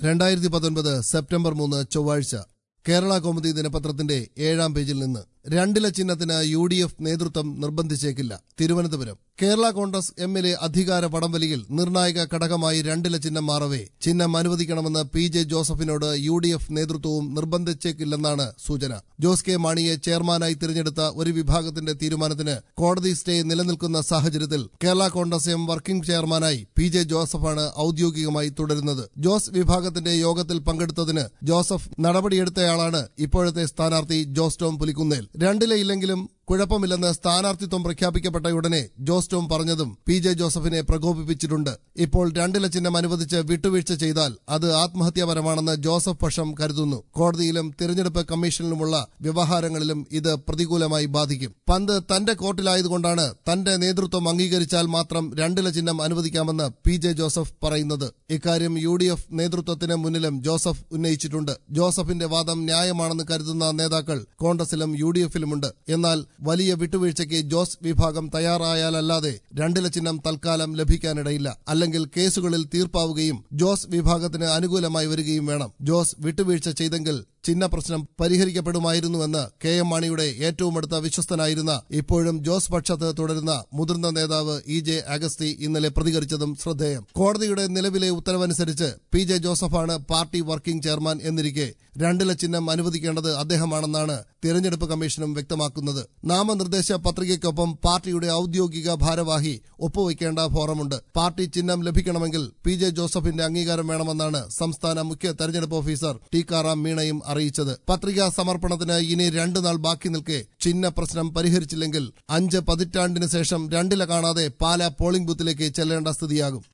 രണ്ടായിരത്തി പത്തൊൻപത് സെപ്റ്റംബർ മൂന്ന് ചൊവ്വാഴ്ച കേരള കൗമുദി ദിനപത്രത്തിന്റെ ഏഴാം പേജിൽ നിന്ന് രണ്ടില ചിഹ്നത്തിന് യു ഡി എഫ് നേതൃത്വം നിർബന്ധിച്ചേക്കില്ല തിരുവനന്തപുരം കേരള കോൺഗ്രസ് എമ്മിലെ അധികാര വടംവലിയിൽ നിർണായക ഘടകമായി രണ്ടില ചിഹ്നം മാറവേ ചിഹ്നം അനുവദിക്കണമെന്ന് പി ജെ ജോസഫിനോട് യു ഡി എഫ് നേതൃത്വവും നിർബന്ധിച്ചേക്കില്ലെന്നാണ് സൂചന ജോസ് കെ മാണിയെ ചെയർമാനായി തിരഞ്ഞെടുത്ത ഒരു വിഭാഗത്തിന്റെ തീരുമാനത്തിന് കോടതി സ്റ്റേ നിലനിൽക്കുന്ന സാഹചര്യത്തിൽ കേരള കോൺഗ്രസ് എം വർക്കിംഗ് ചെയർമാനായി പി ജെ ജോസഫാണ് ഔദ്യോഗികമായി തുടരുന്നത് ജോസ് വിഭാഗത്തിന്റെ യോഗത്തിൽ പങ്കെടുത്തതിന് ജോസഫ് നടപടിയെടുത്തയാളാണ് ഇപ്പോഴത്തെ സ്ഥാനാർത്ഥി ജോസ് ടോം പുലിക്കുന്നേൽ രണ്ടിലെയില്ലെങ്കിലും കുഴപ്പമില്ലെന്ന് സ്ഥാനാർത്ഥിത്വം പ്രഖ്യാപിക്കപ്പെട്ട ഉടനെ ജോസ് ടോം പറഞ്ഞതും പി ജെ ജോസഫിനെ പ്രകോപിപ്പിച്ചിട്ടുണ്ട് ഇപ്പോൾ രണ്ടില ചിഹ്നം അനുവദിച്ച് വിട്ടുവീഴ്ച ചെയ്താൽ അത് ആത്മഹത്യാപരമാണെന്ന് ജോസഫ് പക്ഷം കരുതുന്നു കോടതിയിലും തിരഞ്ഞെടുപ്പ് കമ്മീഷനിലുമുള്ള വ്യവഹാരങ്ങളിലും ഇത് പ്രതികൂലമായി ബാധിക്കും പന്ത് തന്റെ കോർട്ടിലായതുകൊണ്ടാണ് തന്റെ നേതൃത്വം അംഗീകരിച്ചാൽ മാത്രം രണ്ടില ചിഹ്നം അനുവദിക്കാമെന്ന് പി ജെ ജോസഫ് പറയുന്നത് ഇക്കാര്യം യു ഡി എഫ് നേതൃത്വത്തിന് മുന്നിലും ജോസഫ് ഉന്നയിച്ചിട്ടുണ്ട് ജോസഫിന്റെ വാദം ന്യായമാണെന്ന് കരുതുന്ന നേതാക്കൾ കോൺഗ്രസിലും യു ഡി എഫിലുമുണ്ട് എന്നാൽ വലിയ വിട്ടുവീഴ്ചയ്ക്ക് ജോസ് വിഭാഗം തയ്യാറായാലല്ലാതെ രണ്ടില ചിഹ്നം തൽക്കാലം ലഭിക്കാനിടയില്ല അല്ലെങ്കിൽ കേസുകളിൽ തീർപ്പാവുകയും ജോസ് വിഭാഗത്തിന് അനുകൂലമായി വരികയും വേണം ജോസ് വിട്ടുവീഴ്ച ചെയ്തെങ്കിൽ ചിഹ്ന പ്രശ്നം പരിഹരിക്കപ്പെടുമായിരുന്നുവെന്ന് കെ എം മാണിയുടെ ഏറ്റവും അടുത്ത വിശ്വസ്തനായിരുന്ന ഇപ്പോഴും ജോസ് പക്ഷത്ത് തുടരുന്ന മുതിർന്ന നേതാവ് ഇ ജെ അഗസ്തി ഇന്നലെ പ്രതികരിച്ചതും ശ്രദ്ധേയം കോടതിയുടെ നിലവിലെ ഉത്തരവനുസരിച്ച് പി ജെ ജോസഫാണ് പാർട്ടി വർക്കിംഗ് ചെയർമാൻ എന്നിരിക്കെ രണ്ടില ചിഹ്നം അനുവദിക്കേണ്ടത് അദ്ദേഹമാണെന്നാണ് തിരഞ്ഞെടുപ്പ് കമ്മീഷനും വ്യക്തമാക്കുന്നത് നാമനിർദ്ദേശ പത്രികയ്ക്കൊപ്പം പാർട്ടിയുടെ ഔദ്യോഗിക ഭാരവാഹി ഒപ്പുവയ്ക്കേണ്ട ഫോറമുണ്ട് പാർട്ടി ചിഹ്നം ലഭിക്കണമെങ്കിൽ പി ജെ ജോസഫിന്റെ അംഗീകാരം വേണമെന്നാണ് സംസ്ഥാന മുഖ്യ തെരഞ്ഞെടുപ്പ് ഓഫീസർ ടിക്കാറാം മീണയും അറിയിച്ചത് പത്രികാ സമർപ്പണത്തിന് ഇനി രണ്ടു നാൾ ബാക്കി നിൽക്കെ ചിഹ്ന പ്രശ്നം പരിഹരിച്ചില്ലെങ്കിൽ അഞ്ച് പതിറ്റാണ്ടിന് ശേഷം രണ്ടില കാണാതെ പാല പോളിംഗ് ബൂത്തിലേക്ക് ചെല്ലേണ്ട സ്ഥിതിയാകും